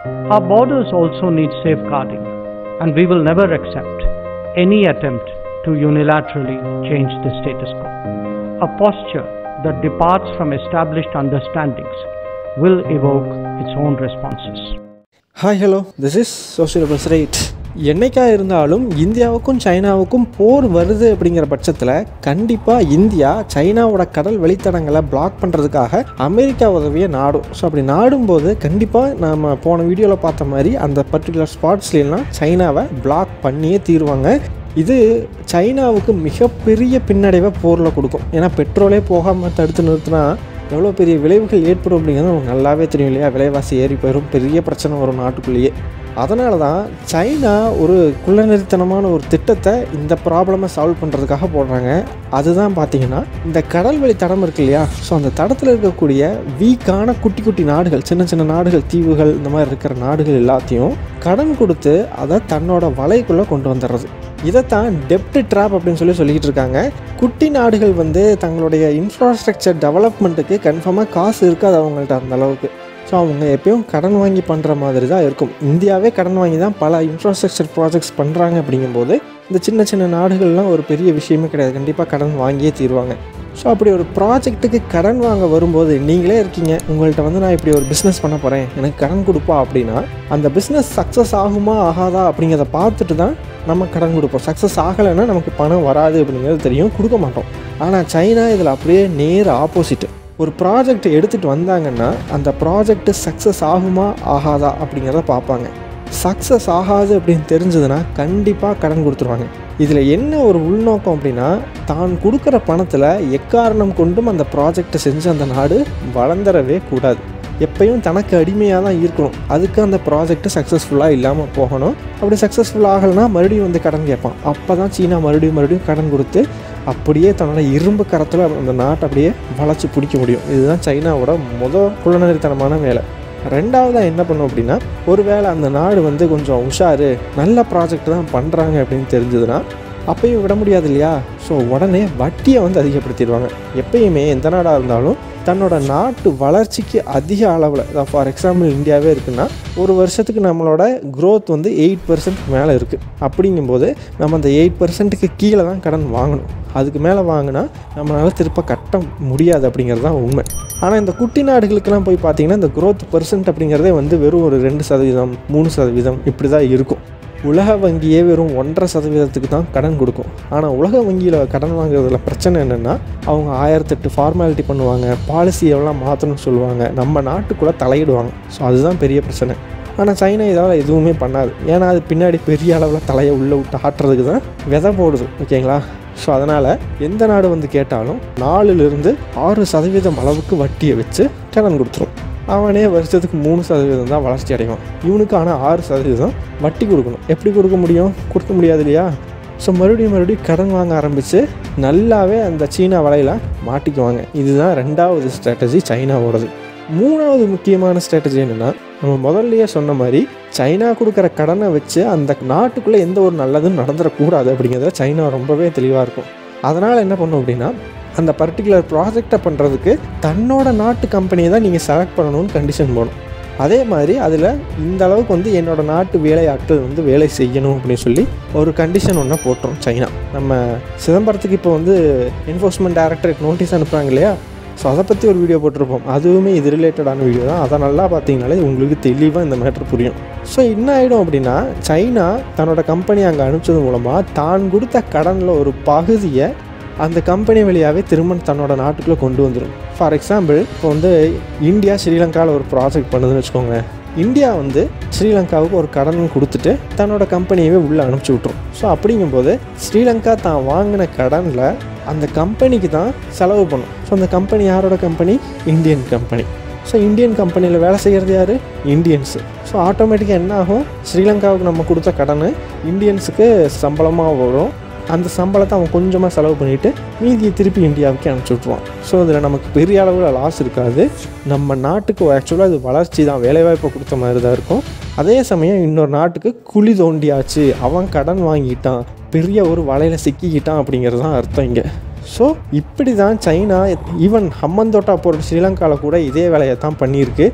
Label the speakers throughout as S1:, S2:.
S1: Our borders also need safeguarding, and we will never accept any attempt to unilaterally change the status quo. A posture that departs from established understandings will evoke its own responses.
S2: Hi hello this is social bus right என்னைக்கா இருந்தாலும் இந்தியாவுக்கும் சைனாவுக்கும் போர் வருது அப்படிங்கிற பட்சத்தில் கண்டிப்பாக India சைனாவோட கடல் வழித்தடங்களை black பண்ணுறதுக்காக அமெரிக்கா உதவியை நாடும் ஸோ அப்படி நாடும்போது கண்டிப்பாக நம்ம போன வீடியோவில் பார்த்த மாதிரி அந்த பர்டிகுலர் ஸ்பாட்ஸ்லாம் சைனாவை பிளாக் பண்ணியே தீருவாங்க இது சைனாவுக்கு மிகப்பெரிய பின்னடைவை போரில் கொடுக்கும் ஏன்னா பெட்ரோலே போகாமல் தடுத்து நிறுத்தினா எவ்வளோ பெரிய விளைவுகள் ஏற்படும் அப்படிங்கிறது நமக்கு நல்லாவே தெரியும் இல்லையா விலைவாசி ஏறி போயிடும் பெரிய பிரச்சனை வரும் நாட்டுக்குள்ளேயே அதனால தான் சைனா ஒரு குள்ளநெறித்தனமான ஒரு திட்டத்தை இந்த ப்ராப்ளமை சால்வ் பண்ணுறதுக்காக போடுறாங்க அதுதான் பார்த்தீங்கன்னா இந்த கடல் வழி தடம் இருக்கு இல்லையா ஸோ அந்த தடத்தில் இருக்கக்கூடிய வீக்கான குட்டி குட்டி நாடுகள் சின்ன சின்ன நாடுகள் தீவுகள் இந்த மாதிரி இருக்கிற நாடுகள் எல்லாத்தையும் கடன் கொடுத்து அதை தன்னோட வலைக்குள்ளே கொண்டு வந்துடுறது இதைத்தான் டெப்ட் ட்ராப் அப்படின்னு சொல்லி சொல்லிக்கிட்டு இருக்காங்க குட்டி நாடுகள் வந்து தங்களுடைய இன்ஃப்ராஸ்ட்ரக்சர் டெவலப்மெண்ட்டுக்கு கன்ஃபார்மாக காசு இருக்காது அவங்கள்ட்ட அந்த அளவுக்கு ஸோ அவங்க எப்பயும் கடன் வாங்கி பண்ணுற மாதிரி தான் இருக்கும் இந்தியாவே கடன் வாங்கி தான் பல இன்ஃப்ராஸ்ட்ரக்சர் ப்ராஜெக்ட்ஸ் பண்ணுறாங்க அப்படிங்கும்போது இந்த சின்ன சின்ன நாடுகள்லாம் ஒரு பெரிய விஷயமே கிடையாது கண்டிப்பாக கடன் வாங்கியே தீருவாங்க ஸோ அப்படி ஒரு ப்ராஜெக்ட்டுக்கு கடன் வாங்க வரும்போது நீங்களே இருக்கீங்க உங்கள்கிட்ட வந்து நான் இப்படி ஒரு பிஸ்னஸ் பண்ண போகிறேன் எனக்கு கடன் கொடுப்பா அப்படின்னா அந்த பிஸ்னஸ் சக்ஸஸ் ஆகுமா ஆகாதா அப்படிங்கிறத பார்த்துட்டு தான் நம்ம கடன் கொடுப்போம் சக்ஸஸ் ஆகலைன்னா நமக்கு பணம் வராது அப்படிங்கிறது தெரியும் கொடுக்க மாட்டோம் ஆனால் சைனா இதில் அப்படியே நேர் ஆப்போசிட் ஒரு ப்ராஜெக்ட் எடுத்துகிட்டு வந்தாங்கன்னா அந்த ப்ராஜெக்ட் சக்ஸஸ் ஆகுமா ஆகாதா அப்படிங்கிறத பார்ப்பாங்க சக்ஸஸ் ஆகாது அப்படின்னு தெரிஞ்சதுன்னா கண்டிப்பாக கடன் கொடுத்துருவாங்க இதில் என்ன ஒரு உள்நோக்கம் அப்படின்னா தான் கொடுக்குற பணத்தில் எக்காரணம் கொண்டும் அந்த ப்ராஜெக்டை செஞ்சு அந்த நாடு வளர்ந்துடவே கூடாது எப்பயும் தனக்கு அடிமையாக தான் இருக்கணும் அதுக்கு அந்த ப்ராஜெக்ட் சக்ஸஸ்ஃபுல்லாக இல்லாமல் போகணும் அப்படி சக்ஸஸ்ஃபுல் ஆகலைன்னா மறுபடியும் வந்து கடன் கேட்பான் அப்போ தான் சீனா மறுபடியும் மறுபடியும் கடன் கொடுத்து அப்படியே தன்னோட இரும்பு கரத்தில் அந்த நாட்டை அப்படியே வளைச்சி பிடிக்க முடியும் இதுதான் சைனாவோட முதல் குள்ளநெறித்தனமான வேலை ரெண்டாவதாக என்ன பண்ணும் அப்படின்னா ஒருவேளை அந்த நாடு வந்து கொஞ்சம் உஷாரு நல்ல ப்ராஜெக்ட் தான் பண்ணுறாங்க அப்படின்னு தெரிஞ்சதுன்னா அப்பயும் விட முடியாது இல்லையா ஸோ உடனே வட்டியை வந்து அதிகப்படுத்திடுவாங்க எப்பயுமே எந்த நாடாக இருந்தாலும் தன்னோட நாட்டு வளர்ச்சிக்கு அதிக அளவில் ஃபார் எக்ஸாம்பிள் இந்தியாவே இருக்குன்னா ஒரு வருஷத்துக்கு நம்மளோட க்ரோத் வந்து எயிட் பர்சன்ட் மேலே இருக்குது அப்படிங்கும்போது நம்ம அந்த எயிட் பர்சன்ட்டுக்கு கீழே தான் கடன் வாங்கணும் அதுக்கு மேலே வாங்கினா நம்மளால் திருப்ப கட்ட முடியாது அப்படிங்கிறது தான் உண்மை ஆனால் இந்த குட்டி நாடுகளுக்கெல்லாம் போய் பார்த்தீங்கன்னா இந்த க்ரோத் பர்சன்ட் அப்படிங்கிறதே வந்து வெறும் ஒரு ரெண்டு சதவீதம் மூணு சதவீதம் இப்படி தான் இருக்கும் உலக வங்கியே வெறும் ஒன்றரை சதவீதத்துக்கு தான் கடன் கொடுக்கும் ஆனால் உலக வங்கியில் கடன் வாங்குறதுல பிரச்சனை என்னென்னா அவங்க ஆயிரத்தெட்டு ஃபார்மாலிட்டி பண்ணுவாங்க பாலிசி எவ்வளோ மாற்றணும்னு சொல்லுவாங்க நம்ம நாட்டுக்குள்ளே தலையிடுவாங்க ஸோ அதுதான் பெரிய பிரச்சனை ஆனால் சைனா இதால் எதுவுமே பண்ணாது ஏன்னா அது பின்னாடி பெரிய அளவில் தலையை உள்ளே விட்டு ஆட்டுறதுக்கு தான் விதை போடுது ஓகேங்களா ஸோ அதனால் எந்த நாடு வந்து கேட்டாலும் நாலுலேருந்து ஆறு சதவீதம் அளவுக்கு வட்டியை வச்சு கடன் கொடுத்துரும் அவனே வருஷத்துக்கு மூணு சதவீதம் தான் வளர்ச்சி அடைவான் இவனுக்கு ஆனால் ஆறு சதவீதம் வட்டி கொடுக்கணும் எப்படி கொடுக்க முடியும் கொடுக்க முடியாது இல்லையா ஸோ மறுபடியும் மறுபடியும் கடன் வாங்க ஆரம்பித்து நல்லாவே அந்த சீனா வலையில் மாட்டிக்குவாங்க இதுதான் ரெண்டாவது ஸ்ட்ராட்டஜி சைனாவோடது மூணாவது முக்கியமான ஸ்ட்ராட்டஜி என்னென்னா நம்ம முதல்லையே சொன்ன மாதிரி சைனா கொடுக்குற கடனை வச்சு அந்த நாட்டுக்குள்ளே எந்த ஒரு நல்லதும் நடந்துடக்கூடாது அப்படிங்கிறத சைனா ரொம்பவே தெளிவாக இருக்கும் அதனால் என்ன பண்ணும் அப்படின்னா அந்த பர்டிகுலர் ப்ராஜெக்டை பண்ணுறதுக்கு தன்னோட நாட்டு கம்பெனியை தான் நீங்கள் செலக்ட் பண்ணணும்னு கண்டிஷன் போடணும் அதே மாதிரி அதில் இந்த அளவுக்கு வந்து என்னோட நாட்டு வேலையாட்கள் வந்து வேலை செய்யணும் அப்படின்னு சொல்லி ஒரு கண்டிஷன் ஒன்று போட்டுரும் சைனா நம்ம சிதம்பரத்துக்கு இப்போ வந்து என்ஃபோர்ஸ்மெண்ட் டைரக்டரேட் நோட்டீஸ் அனுப்புகிறாங்க இல்லையா ஸோ அதை பற்றி ஒரு வீடியோ போட்டிருப்போம் அதுவுமே இது ரிலேட்டடான வீடியோ தான் அதை நல்லா பார்த்தீங்கனாலே உங்களுக்கு தெளிவாக இந்த மேட்ரு புரியும் ஸோ என்ன ஆகிடும் அப்படின்னா சைனா தன்னோட கம்பெனி அங்கே அனுப்பிச்சது மூலமாக தான் கொடுத்த கடனில் ஒரு பகுதியை அந்த கம்பெனி வழியாகவே திரும்ப தன்னோட நாட்டுக்குள்ளே கொண்டு வந்துடும் ஃபார் எக்ஸாம்பிள் இப்போ வந்து இந்தியா ஸ்ரீலங்காவில் ஒரு ப்ராஜெக்ட் பண்ணுதுன்னு வச்சுக்கோங்க இந்தியா வந்து ஸ்ரீலங்காவுக்கு ஒரு கடன் கொடுத்துட்டு தன்னோட கம்பெனியவே உள்ளே அனுப்பிச்சி விட்ரும் ஸோ அப்படிங்கும்போது ஸ்ரீலங்கா தான் வாங்கின கடனில் அந்த கம்பெனிக்கு தான் செலவு பண்ணும் ஸோ அந்த கம்பெனி யாரோட company Indian company so Indian கம்பெனியில் வேலை செய்கிறது யார் இந்தியன்ஸு ஸோ ஆட்டோமேட்டிக்காக என்ன ஆகும் ஸ்ரீலங்காவுக்கு நம்ம கொடுத்த கடன் இந்தியன்ஸுக்கு சம்பளமாக வரும் அந்த சம்பளத்தை அவன் கொஞ்சமாக செலவு பண்ணிவிட்டு மீதியை திருப்பி இந்தியாவுக்கு அனுப்பிச்சி விட்ருவான் ஸோ அதில் நமக்கு பெரிய அளவில் லாஸ் இருக்காது நம்ம நாட்டுக்கு ஆக்சுவலாக அது வளர்ச்சி தான் வேலைவாய்ப்பை கொடுத்த மாதிரி தான் இருக்கும் அதே சமயம் இன்னொரு நாட்டுக்கு குழி தோண்டியாச்சு அவன் கடன் வாங்கிட்டான் பெரிய ஒரு வலையில் சிக்கிக்கிட்டான் அப்படிங்கிறது தான் அர்த்தம் இங்கே ஸோ இப்படி தான் சைனா ஈவன் ஹம்மந்தோட்டா போகிற ஸ்ரீலங்காவில் கூட இதே வேலையை தான் பண்ணியிருக்கு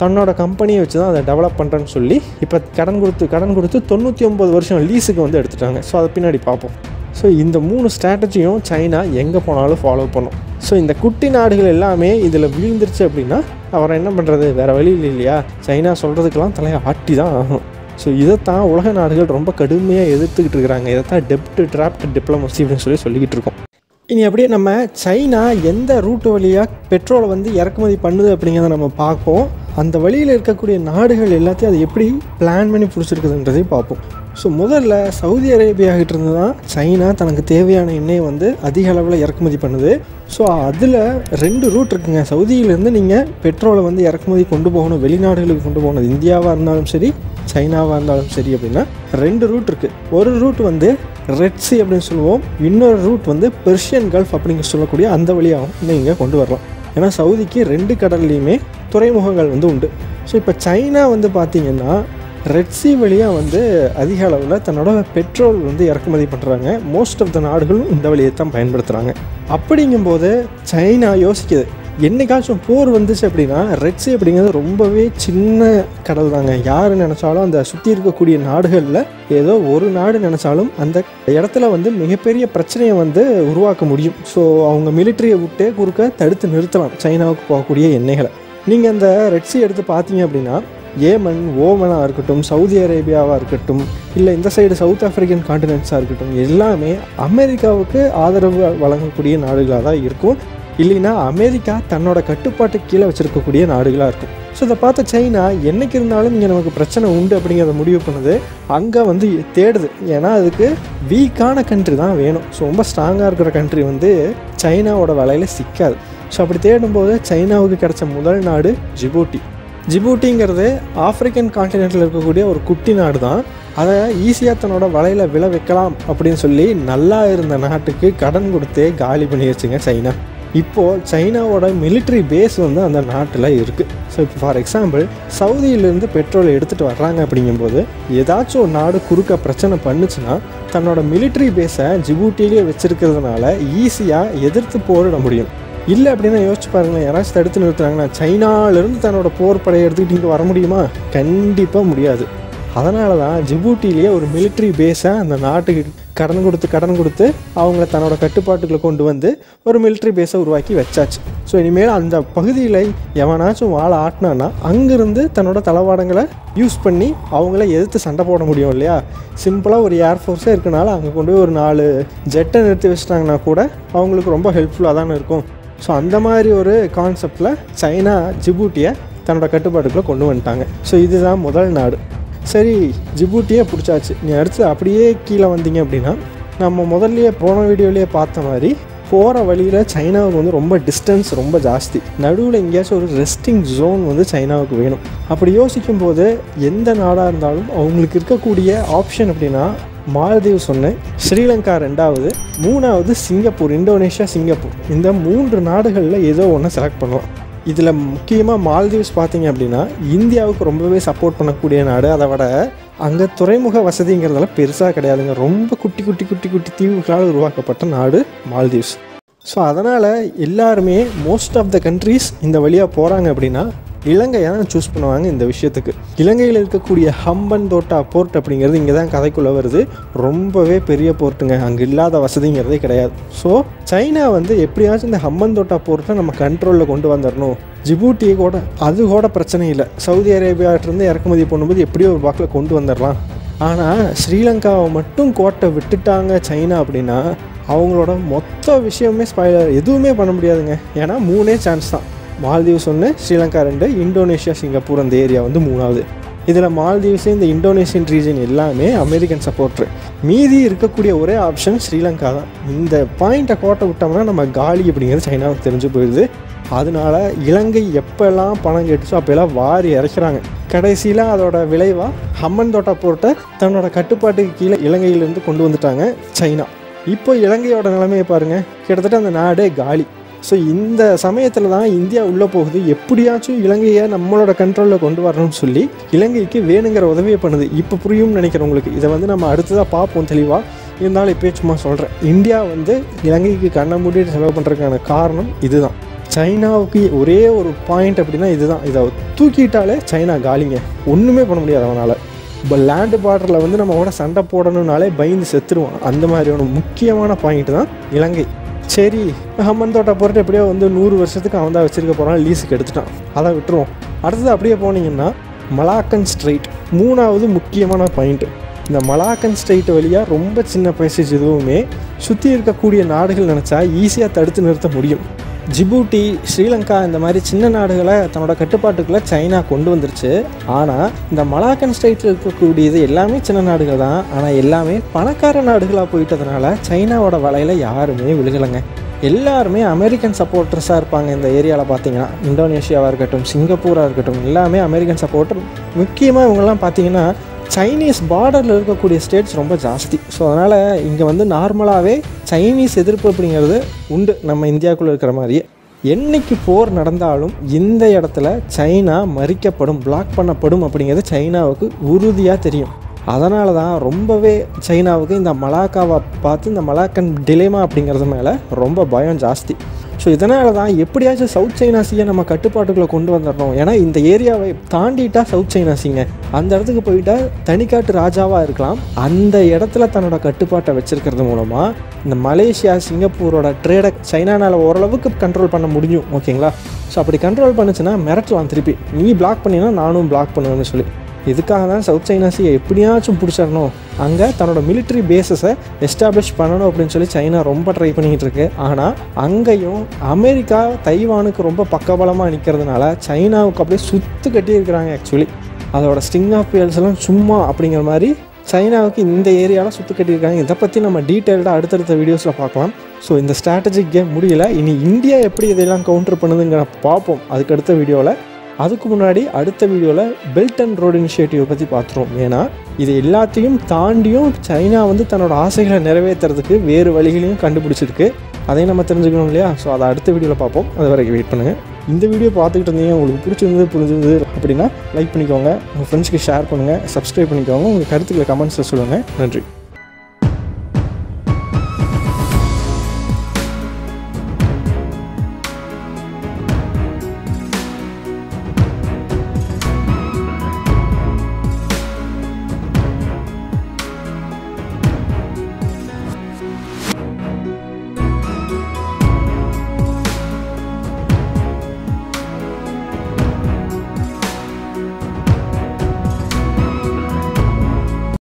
S2: தன்னோட கம்பெனியை வச்சு தான் அதை டெவலப் பண்ணுறேன்னு சொல்லி இப்போ கடன் கொடுத்து கடன் கொடுத்து தொண்ணூற்றி ஒம்பது வருஷம் லீஸுக்கு வந்து எடுத்துட்டாங்க ஸோ அதை பின்னாடி பார்ப்போம் ஸோ இந்த மூணு ஸ்ட்ராட்டஜியும் சைனா எங்கே போனாலும் ஃபாலோ பண்ணும் ஸோ இந்த குட்டி நாடுகள் எல்லாமே இதில் விழுந்துருச்சு அப்படின்னா அவரை என்ன பண்ணுறது வேறு வழி இல்லை இல்லையா சைனா சொல்கிறதுக்கெல்லாம் தலையை ஆட்டி தான் ஆகணும் ஸோ இதைத்தான் உலக நாடுகள் ரொம்ப கடுமையாக எதிர்த்துக்கிட்டு இருக்கிறாங்க இதைத்தான் டெப்ட் டிராப்ட் டிப்ளமசி அப்படின்னு சொல்லி சொல்லிக்கிட்டு இருக்கோம் இனி அப்படியே நம்ம சைனா எந்த ரூட் வழியாக பெட்ரோலை வந்து இறக்குமதி பண்ணுது அப்படிங்கிறத நம்ம பார்ப்போம் அந்த வழியில் இருக்கக்கூடிய நாடுகள் எல்லாத்தையும் அது எப்படி பிளான் பண்ணி பிடிச்சிருக்குதுன்றதையும் பார்ப்போம் ஸோ முதல்ல சவுதி அரேபியா கிட்ட இருந்து தான் சைனா தனக்கு தேவையான எண்ணெயை வந்து அதிக அளவில் இறக்குமதி பண்ணுது ஸோ அதில் ரெண்டு ரூட் இருக்குங்க சவுதியிலேருந்து நீங்கள் பெட்ரோலை வந்து இறக்குமதி கொண்டு போகணும் வெளிநாடுகளுக்கு கொண்டு போகணும் இந்தியாவாக இருந்தாலும் சரி சைனாவாக இருந்தாலும் சரி அப்படின்னா ரெண்டு ரூட் இருக்குது ஒரு ரூட் வந்து ரெட்ஸி அப்படின்னு சொல்லுவோம் இன்னொரு ரூட் வந்து பெர்ஷியன் கல்ஃப் அப்படிங்க சொல்லக்கூடிய அந்த வழியாகவும் நீங்கள் கொண்டு வரலாம் ஏன்னா சவுதிக்கு ரெண்டு கடல்லையுமே துறைமுகங்கள் வந்து உண்டு ஸோ இப்போ சைனா வந்து பார்த்திங்கன்னா ரெட்சி வழியாக வந்து அதிக அளவில் தன்னோட பெட்ரோல் வந்து இறக்குமதி பண்ணுறாங்க மோஸ்ட் ஆஃப் த நாடுகளும் இந்த வழியை தான் பயன்படுத்துகிறாங்க அப்படிங்கும்போது சைனா யோசிக்குது என்னைக்காச்சும் போர் வந்துச்சு அப்படின்னா ரெட்சி அப்படிங்கிறது ரொம்பவே சின்ன கடல் தாங்க யார் நினச்சாலும் அந்த சுற்றி இருக்கக்கூடிய நாடுகளில் ஏதோ ஒரு நாடு நினச்சாலும் அந்த இடத்துல வந்து மிகப்பெரிய பிரச்சனையை வந்து உருவாக்க முடியும் ஸோ அவங்க மிலிட்டரியை விட்டே குறுக்க தடுத்து நிறுத்தலாம் சைனாவுக்கு போகக்கூடிய எண்ணெய்களை நீங்கள் அந்த ரெட்சி எடுத்து பார்த்தீங்க அப்படின்னா ஏமன் ஓமனாக இருக்கட்டும் சவுதி அரேபியாவாக இருக்கட்டும் இல்லை இந்த சைடு சவுத் ஆஃப்ரிக்கன் காண்டினென்ட்ஸாக இருக்கட்டும் எல்லாமே அமெரிக்காவுக்கு ஆதரவு வழங்கக்கூடிய நாடுகளாக தான் இருக்கும் இல்லைன்னா அமெரிக்கா தன்னோட கட்டுப்பாட்டு கீழே வச்சுருக்கக்கூடிய நாடுகளாக இருக்கும் ஸோ இதை பார்த்த சைனா என்னைக்கு இருந்தாலும் இங்கே நமக்கு பிரச்சனை உண்டு அப்படிங்கிறத முடிவு பண்ணுது அங்கே வந்து தேடுது ஏன்னா அதுக்கு வீக்கான கண்ட்ரி தான் வேணும் ஸோ ரொம்ப ஸ்ட்ராங்காக இருக்கிற கண்ட்ரி வந்து சைனாவோட வலையில் சிக்காது ஸோ அப்படி தேடும்போது சைனாவுக்கு கிடைச்ச முதல் நாடு ஜிபூட்டி ஜிபூட்டிங்கிறது ஆப்பிரிக்கன் காண்டினென்ட்டில் இருக்கக்கூடிய ஒரு குட்டி நாடு தான் அதை ஈஸியாக தன்னோட வலையில் விழ வைக்கலாம் அப்படின்னு சொல்லி நல்லா இருந்த நாட்டுக்கு கடன் கொடுத்தே காலி பண்ணி வச்சுங்க சைனா இப்போது சைனாவோட மிலிட்ரி பேஸ் வந்து அந்த நாட்டில் இருக்குது ஸோ இப்போ ஃபார் எக்ஸாம்பிள் சவுதியிலேருந்து பெட்ரோல் எடுத்துகிட்டு வர்றாங்க அப்படிங்கும்போது ஏதாச்சும் ஒரு நாடு குறுக்க பிரச்சனை பண்ணுச்சுன்னா தன்னோட மிலிட்ரி பேஸை ஜிபூட்டிலேயே வச்சுருக்கிறதுனால ஈஸியாக எதிர்த்து போரிட முடியும் இல்லை அப்படின்னா யோசிச்சு பாருங்களேன் யாராச்சும் தடுத்து நிறுத்துறாங்கன்னா சைனாலேருந்து தன்னோட போர் படையை எடுத்துக்கிட்டு இங்கே வர முடியுமா கண்டிப்பாக முடியாது அதனால தான் ஜிபூட்டிலேயே ஒரு மிலிட்ரி பேஸை அந்த நாட்டுக்கு கடன் கொடுத்து கடன் கொடுத்து அவங்கள தன்னோட கட்டுப்பாட்டுக்குள்ளே கொண்டு வந்து ஒரு மிலிட்ரி பேஸை உருவாக்கி வச்சாச்சு ஸோ இனிமேல் அந்த பகுதியில் எவனாச்சும் வாழை ஆட்டினான்னா அங்கேருந்து தன்னோட தளவாடங்களை யூஸ் பண்ணி அவங்கள எதிர்த்து சண்டை போட முடியும் இல்லையா சிம்பிளாக ஒரு ஏர்ஃபோர்ஸே இருக்கனால அங்கே கொண்டு போய் ஒரு நாலு ஜெட்டை நிறுத்தி வச்சிட்டாங்கன்னா கூட அவங்களுக்கு ரொம்ப ஹெல்ப்ஃபுல்லாக தானே இருக்கும் ஸோ அந்த மாதிரி ஒரு கான்செப்டில் சைனா ஜிபூட்டியை தன்னோட கட்டுப்பாட்டுக்குள்ளே கொண்டு வந்துட்டாங்க ஸோ இதுதான் முதல் நாடு சரி ஜிபூட்டியே பிடிச்சாச்சு நீ அடுத்து அப்படியே கீழே வந்தீங்க அப்படின்னா நம்ம முதல்லையே போன வீடியோலேயே பார்த்த மாதிரி போகிற வழியில் சைனாவுக்கு வந்து ரொம்ப டிஸ்டன்ஸ் ரொம்ப ஜாஸ்தி நடுவில் எங்கேயாச்சும் ஒரு ரெஸ்டிங் ஜோன் வந்து சைனாவுக்கு வேணும் அப்படி யோசிக்கும் போது எந்த நாடாக இருந்தாலும் அவங்களுக்கு இருக்கக்கூடிய ஆப்ஷன் அப்படின்னா மாலத்தீவ் சொன்னேன் ஸ்ரீலங்கா ரெண்டாவது மூணாவது சிங்கப்பூர் இந்தோனேஷியா சிங்கப்பூர் இந்த மூன்று நாடுகளில் ஏதோ ஒன்று செலக்ட் பண்ணுவோம் இதில் முக்கியமாக மால்தீவ்ஸ் பார்த்தீங்க அப்படின்னா இந்தியாவுக்கு ரொம்பவே சப்போர்ட் பண்ணக்கூடிய நாடு அதை விட அங்கே துறைமுக வசதிங்கிறதுல பெருசாக கிடையாதுங்க ரொம்ப குட்டி குட்டி குட்டி குட்டி தீவுகளால் உருவாக்கப்பட்ட நாடு மால்தீவ்ஸ் ஸோ அதனால் எல்லாருமே மோஸ்ட் ஆஃப் த கண்ட்ரீஸ் இந்த வழியாக போகிறாங்க அப்படின்னா இலங்கையை தான் சூஸ் பண்ணுவாங்க இந்த விஷயத்துக்கு இலங்கையில் இருக்கக்கூடிய ஹம்பன் தோட்டா போர்ட் அப்படிங்கிறது இங்கே தான் கதைக்குள்ளே வருது ரொம்பவே பெரிய போர்ட்டுங்க அங்கே இல்லாத வசதிங்கிறதே கிடையாது ஸோ சைனா வந்து எப்படியாச்சும் இந்த ஹம்பன் தோட்டா போர்ட்டை நம்ம கண்ட்ரோலில் கொண்டு வந்துடணும் ஜிபூட்டி கூட அது கூட பிரச்சனை இல்லை சவுதி அரேபியாட்டிருந்து இறக்குமதி பண்ணும்போது எப்படியோ ஒரு வாக்கில் கொண்டு வந்துடலாம் ஆனால் ஸ்ரீலங்காவை மட்டும் கோட்டை விட்டுட்டாங்க சைனா அப்படின்னா அவங்களோட மொத்த விஷயமே ஸ்பாயிலர் எதுவுமே பண்ண முடியாதுங்க ஏன்னா மூணே சான்ஸ் தான் மால்தீவ்ஸ் ஒன்று ஸ்ரீலங்கா ரெண்டு இந்தோனேஷியா சிங்கப்பூர் அந்த ஏரியா வந்து மூணாவது இதில் மால்தீவ்ஸ் இந்த இந்தோனேஷியன் ரீஜன் எல்லாமே அமெரிக்கன் சப்போர்ட்ரு மீதி இருக்கக்கூடிய ஒரே ஆப்ஷன் ஸ்ரீலங்கா தான் இந்த பாயிண்ட்டை கோட்டை விட்டோம்னா நம்ம காலி அப்படிங்கிறது சைனாவுக்கு தெரிஞ்சு போயிடுது அதனால இலங்கை எப்போல்லாம் பணம் கேட்டுச்சோ அப்போல்லாம் வாரி இறக்குறாங்க கடைசியில் அதோட விளைவாக ஹம்மன் தோட்டா போர்ட்டை தன்னோட கட்டுப்பாட்டுக்கு கீழே இலங்கையிலேருந்து கொண்டு வந்துட்டாங்க சைனா இப்போ இலங்கையோட நிலைமையை பாருங்கள் கிட்டத்தட்ட அந்த நாடே காலி ஸோ இந்த சமயத்தில் தான் இந்தியா உள்ளே போகுது எப்படியாச்சும் இலங்கையை நம்மளோட கண்ட்ரோலில் கொண்டு வரணும்னு சொல்லி இலங்கைக்கு வேணுங்கிற உதவியை பண்ணுது இப்போ புரியும்னு நினைக்கிறேன் உங்களுக்கு இதை வந்து நம்ம அடுத்ததாக பார்ப்போம் தெளிவாக இருந்தாலும் இப்போ சும்மா சொல்கிறேன் இந்தியா வந்து இலங்கைக்கு கண்ண மூடிட்டு செலவு பண்ணுறதுக்கான காரணம் இதுதான் சைனாவுக்கு ஒரே ஒரு பாயிண்ட் அப்படின்னா இதுதான் இதை தூக்கிட்டாலே சைனா காலிங்க ஒன்றுமே பண்ண முடியாது அவனால் இப்போ லேண்டு பார்டரில் வந்து நம்ம கூட சண்டை போடணும்னாலே பயந்து செத்துருவான் அந்த மாதிரியான முக்கியமான பாயிண்ட் தான் இலங்கை சரி ஹம்மன் தோட்டை பொறுத்து எப்படியோ வந்து நூறு வருஷத்துக்கு அவன் தான் வச்சிருக்க போகிறான் லீஸுக்கு எடுத்துட்டான் அதை விட்டுருவோம் அடுத்தது அப்படியே போனீங்கன்னா மலாக்கன் ஸ்ட்ரைட் மூணாவது முக்கியமான பாயிண்ட்டு இந்த மலாக்கன் ஸ்ட்ரைட் வழியாக ரொம்ப சின்ன பேசேஜ் எதுவுமே சுற்றி இருக்கக்கூடிய நாடுகள் நினச்சா ஈஸியாக தடுத்து நிறுத்த முடியும் ஜிபூட்டி ஸ்ரீலங்கா இந்த மாதிரி சின்ன நாடுகளை தன்னோட கட்டுப்பாட்டுக்குள்ளே சைனா கொண்டு வந்துருச்சு ஆனால் இந்த மலாக்கன் ஸ்ட்ரைட்டில் இருக்கக்கூடியது எல்லாமே சின்ன நாடுகள் தான் ஆனால் எல்லாமே பணக்கார நாடுகளாக போயிட்டதுனால சைனாவோட வலையில் யாருமே விழுகலைங்க எல்லாருமே அமெரிக்கன் சப்போர்ட்டர்ஸாக இருப்பாங்க இந்த ஏரியாவில் பார்த்தீங்கன்னா இந்தோனேஷியாவாக இருக்கட்டும் சிங்கப்பூராக இருக்கட்டும் எல்லாமே அமெரிக்கன் சப்போர்ட்டர் முக்கியமாக இவங்கெல்லாம் பார்த்தீங்கன்னா சைனீஸ் பார்டரில் இருக்கக்கூடிய ஸ்டேட்ஸ் ரொம்ப ஜாஸ்தி ஸோ அதனால் இங்கே வந்து நார்மலாகவே சைனீஸ் எதிர்ப்பு அப்படிங்கிறது உண்டு நம்ம இந்தியாவுக்குள்ளே இருக்கிற மாதிரியே என்னைக்கு போர் நடந்தாலும் இந்த இடத்துல சைனா மறிக்கப்படும் பிளாக் பண்ணப்படும் அப்படிங்கிறது சைனாவுக்கு உறுதியாக தெரியும் அதனால தான் ரொம்பவே சைனாவுக்கு இந்த மலாக்காவை பார்த்து இந்த மலாக்கன் டிலேமா அப்படிங்கிறது மேலே ரொம்ப பயம் ஜாஸ்தி ஸோ இதனால தான் எப்படியாச்சும் சவுத் சைனா சீயை நம்ம கட்டுப்பாட்டுக்குள்ளே கொண்டு வந்துடணும் ஏன்னா இந்த ஏரியாவை தாண்டிட்டா சவுத் சைனா சீங்க அந்த இடத்துக்கு போயிட்டா தனிக்காட்டு ராஜாவாக இருக்கலாம் அந்த இடத்துல தன்னோட கட்டுப்பாட்டை வச்சிருக்கிறது மூலமாக இந்த மலேசியா சிங்கப்பூரோட ட்ரேடை சைனானால் ஓரளவுக்கு கண்ட்ரோல் பண்ண முடியும் ஓகேங்களா ஸோ அப்படி கண்ட்ரோல் பண்ணுச்சுன்னா மிரட்டலாம் திருப்பி நீ பிளாக் பண்ணினா நானும் பிளாக் பண்ணுவேன்னு சொல்லி இதுக்காக தான் சவுத் சைனா சீயை எப்படியாச்சும் பிடிச்சிடணும் அங்கே தன்னோட மிலிட்ரி பேஸஸை எஸ்டாப்ளிஷ் பண்ணணும் அப்படின்னு சொல்லி சைனா ரொம்ப ட்ரை பண்ணிக்கிட்டு இருக்கு ஆனால் அங்கேயும் அமெரிக்கா தைவானுக்கு ரொம்ப பக்கபலமாக நிற்கிறதுனால சைனாவுக்கு அப்படியே சுத்து கட்டி இருக்கிறாங்க ஆக்சுவலி அதோட ஸ்டிங் ஆஃப் வேல்ஸ் எல்லாம் சும்மா அப்படிங்கிற மாதிரி சைனாவுக்கு இந்த ஏரியாவில் சுத்து கட்டியிருக்காங்க இதை பற்றி நம்ம டீட்டெயில்டாக அடுத்தடுத்த வீடியோஸில் பார்க்கலாம் ஸோ இந்த ஸ்ட்ராட்டஜிக் கேம் முடியல இனி இந்தியா எப்படி இதெல்லாம் கவுண்டர் பண்ணுதுங்கிற பார்ப்போம் அதுக்கு அடுத்த வீடியோவில் அதுக்கு முன்னாடி அடுத்த வீடியோவில் பெல்ட் அண்ட் ரோடு இனிஷியேட்டிவ் பற்றி பார்த்துருவோம் ஏன்னா இது எல்லாத்தையும் தாண்டியும் சைனா வந்து தன்னோட ஆசைகளை நிறைவேற்றுறதுக்கு வேறு வழிகளையும் கண்டுபிடிச்சிருக்கு அதையும் நம்ம தெரிஞ்சுக்கணும் இல்லையா ஸோ அதை அடுத்த வீடியோவில் பார்ப்போம் அது வரைக்கும் வெயிட் பண்ணுங்கள் இந்த வீடியோ பார்த்துக்கிட்டு இருந்தீங்க உங்களுக்கு பிடிச்சிருந்தது புரிஞ்சிருந்தது அப்படின்னா லைக் பண்ணிக்கோங்க உங்கள் ஃப்ரெண்ட்ஸ்க்கு ஷேர் பண்ணுங்கள் சப்ஸ்கிரைப் பண்ணிக்கோங்க உங்கள் கருத்துக்களை கமெண்ட்ஸில் சொல்லுங்கள் நன்றி